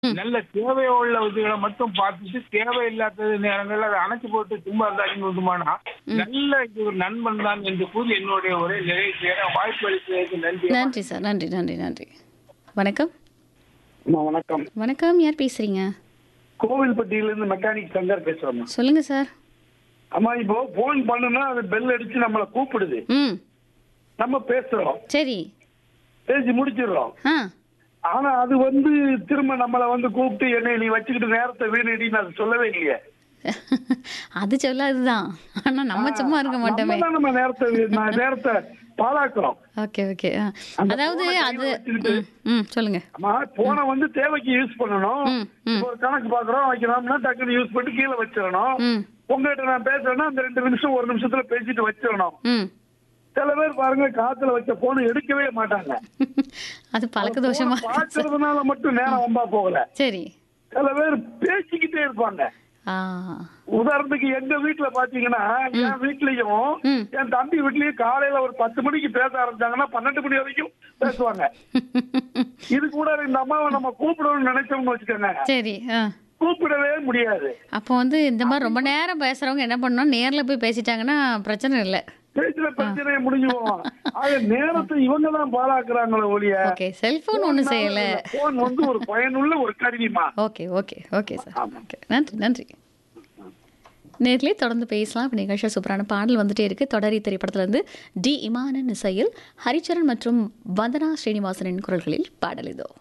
நல்ல தேவையுள்ள இதுகளை மட்டும் பார்த்துட்டு தேவையில்லாத நேரங்கள்ல அதை அணைச்சு போட்டு சும்மா இருந்தாலும் விடுமானா நல்ல இது ஒரு நண்பன் தான் என்று கூறி என்னுடைய ஒரே நிறைவு செய்ய வாய்ப்பு அளித்ததற்கு நன்றி நன்றி சார் நன்றி நன்றி நன்றி வணக்கம் அம்மா வணக்கம் வணக்கம் யார் பேசுறீங்க கோவில்பட்டியிலிருந்து மெக்கானிக் சங்கர் பேசுறோம்மா சொல்லுங்க சார் அம்மா இப்போ போன் பண்ணுனா அது பெல் அடிச்சு நம்மள கூப்பிடுது ம் நம்ம பேசுறோம் சரி பேசி முடிச்சிடுறோம் ஆ ஆனா அது வந்து திரும்ப நம்மள வந்து கூப்பிட்டு என்னை நீ வச்சுக்கிட்டு நேரத்தை வீணடின்னு அது சொல்லவே இல்லையே அது சொல்லாதுதான் ஆனா நம்ம சும்மா இருக்க மாட்டோமே நம்ம தான் நம்ம நேரத்தை வீ- நான் நேரத்தை பாழாக்குறோம் ஓகே ஓகே அந்த அதாவது phone-அ அது கையில வச்சுக்கிட்டு- ம், ம் சொல்லுங்க அம்மா போனை வந்து தேவைக்கு யூஸ் பண்ணணும் ம், ம். இப்போ ஒரு கணக்கு பாக்குறோம் வைக்கிறோம்னா டக்குன்னு யூஸ் பண்ணி கீழே வச்சிடணும் ம் உங்ககிட்ட நான் பேசுறேன்னா அந்த ரெண்டு நிமிஷம் ஒரு நிமிஷத்துல பேசிட்டு வச்சிடணும் ம் சில பேர் பாருங்க காத்துல வச்ச போன் எடுக்கவே மாட்டாங்க அது பழக்க தோஷமா phone பார்க்கறதுனால மட்டும் நேரம் வம்பா போகல சரி சில பேர் பேசிக்கிட்டே இருப்பாங்க ஆ உதாரணத்துக்கு எங்க வீட்டுல பாத்தீங்கன்னா என் வீட்லயும் ம். என் தம்பி வீட்லயும் காலையில ஒரு பத்து மணிக்கு பேச ஆரம்பிச்சாங்கன்னா பன்னெண்டு மணி வரைக்கும் பேசுவாங்க இது கூட இந்த அம்மாவை நம்ம கூப்பிடணும்னு நினைச்சோம்னு வச்சுக்கோங்க சரி ஆ கூப்பிடவே முடியாது அப்போ வந்து இந்த மாதிரி ரொம்ப நேரம் பேசுறவங்க என்ன பண்ணணும் நேர்ல போய் பேசிட்டாங்கன்னா பிரச்சனை இல்லை பேசுற பிரச்சனையை முடிஞ்சு போவோம் ஆக நேரத்தை இவங்க தான் பாழாக்குறாங்களே ஒழிய ஓகே செல்போன் ஒன்றும் செய்யல போன் வந்து ஒரு பயனுள்ள ஒரு கருவிமா okay okay okay sir okay நன்றி நன்றி நேர்லயே தொடர்ந்து பேசலாம் இப்போ நிகழ்ச்சியில் சூப்பரான பாடல் வந்துட்டே இருக்கு தொடரி திரைப்படத்திலிருந்து டி இமானன் இசையில் ஹரிச்சரன் மற்றும் வந்தனா ஸ்ரீனிவாசனின் குரல்களில் பாடல் இதோ